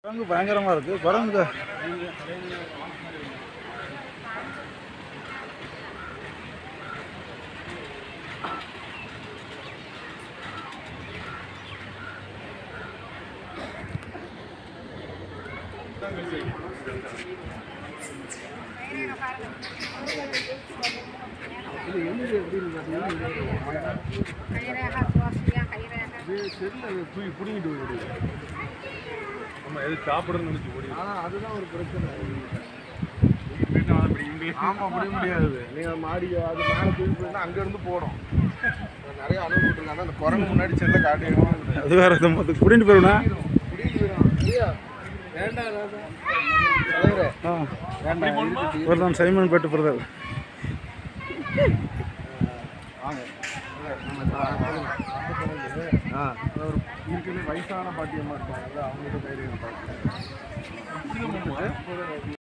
குரங்கு பயங்கரமாக இருக்குது குரங்கு இது எங்கே எப்படின்னு பார்த்தீங்கன்னா கைரேகா தோசையா கைரேகா செல்லில் தூக்கி பிடிங்கிட்டு போயிடுது நம்ம எது சாப்பிடணும்னு நினைச்சு ஓடி ஆனால் அதுதான் ஒரு பிரச்சனை போயிட்டு அப்படி இங்கிலீஷ் ஆமாம் முடிய முடியாது நீங்கள் மாடி அது மேலே தூக்கி போயிருந்தா அங்கேருந்து போடும் நிறைய அனுபவப்பட்டிருக்காங்க அந்த குரங்கு முன்னாடி செல்ல காட்டிடுவோம் அது வேற அது கூட்டிட்டு போயிருவா பிடிக்கிட்டு போயிடும் ஐயா வேண்டாம் ராஜா தலைவரே ஆ வேண்டாம் இருக்குது. ஒரு தான் சைமன் பெட்டு பிரதர் வாங்க இல்ல, நம்ம இப்ப வாங்க. ஆ ஒரு இருக்கிற வயசான பாட்டியம்மா இருக்காங்க அவங்ககிட்ட தைரியம் பார்க்கலாம்